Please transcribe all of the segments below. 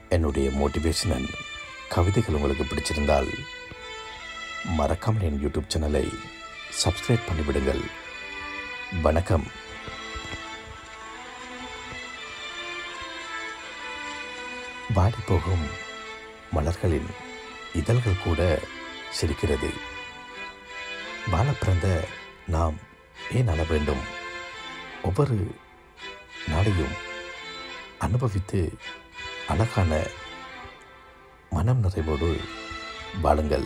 என்னுடைய மோட்டிவேஷனல் கவிதைகள் உங்களுக்கு பிடிச்சிருந்தால் மறக்காமல் என் யூடியூப் சேனலை சப்ஸ்கிரைப் பண்ணிவிடுங்கள் வணக்கம் வாடி போகும் மலர்களின் இதழ்கள் கூட சிரிக்கிறது வாழ பிறந்த நாம் ஏன் அழ வேண்டும் ஒவ்வொரு நாளையும் அனுபவித்து அழகான மனம் நிறைவோடு வாழுங்கள்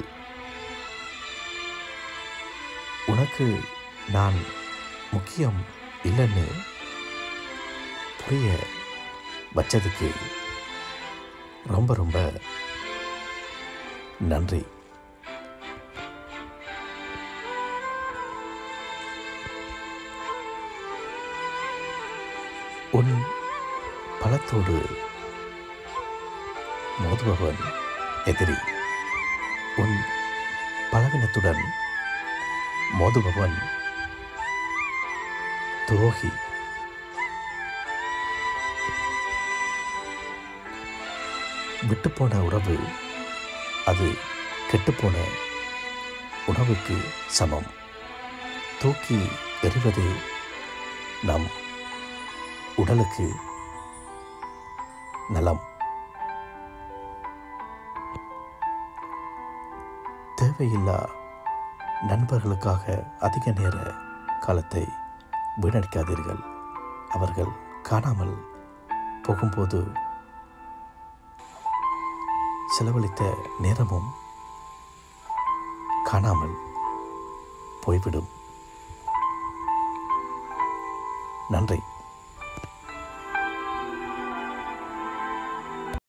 உனக்கு நான் முக்கியம் இல்லைன்னு புரிய வச்சதுக்கு ரொம்ப ரொம்ப நன்றி உன் பலத்தோடு மோதுபவன் எதிரி உன் பலவீனத்துடன் மோதுபவன் துரோகி விட்டுப்போன உறவு அது கெட்டுப்போன உணவுக்கு சமம் தூக்கி எறிவதே நம் உடலுக்கு நலம் தேவையில்லா நண்பர்களுக்காக அதிக நேர காலத்தை வீணடிக்காதீர்கள் அவர்கள் காணாமல் போகும்போது செலவழித்த நேரமும் காணாமல் போய்விடும் நன்றி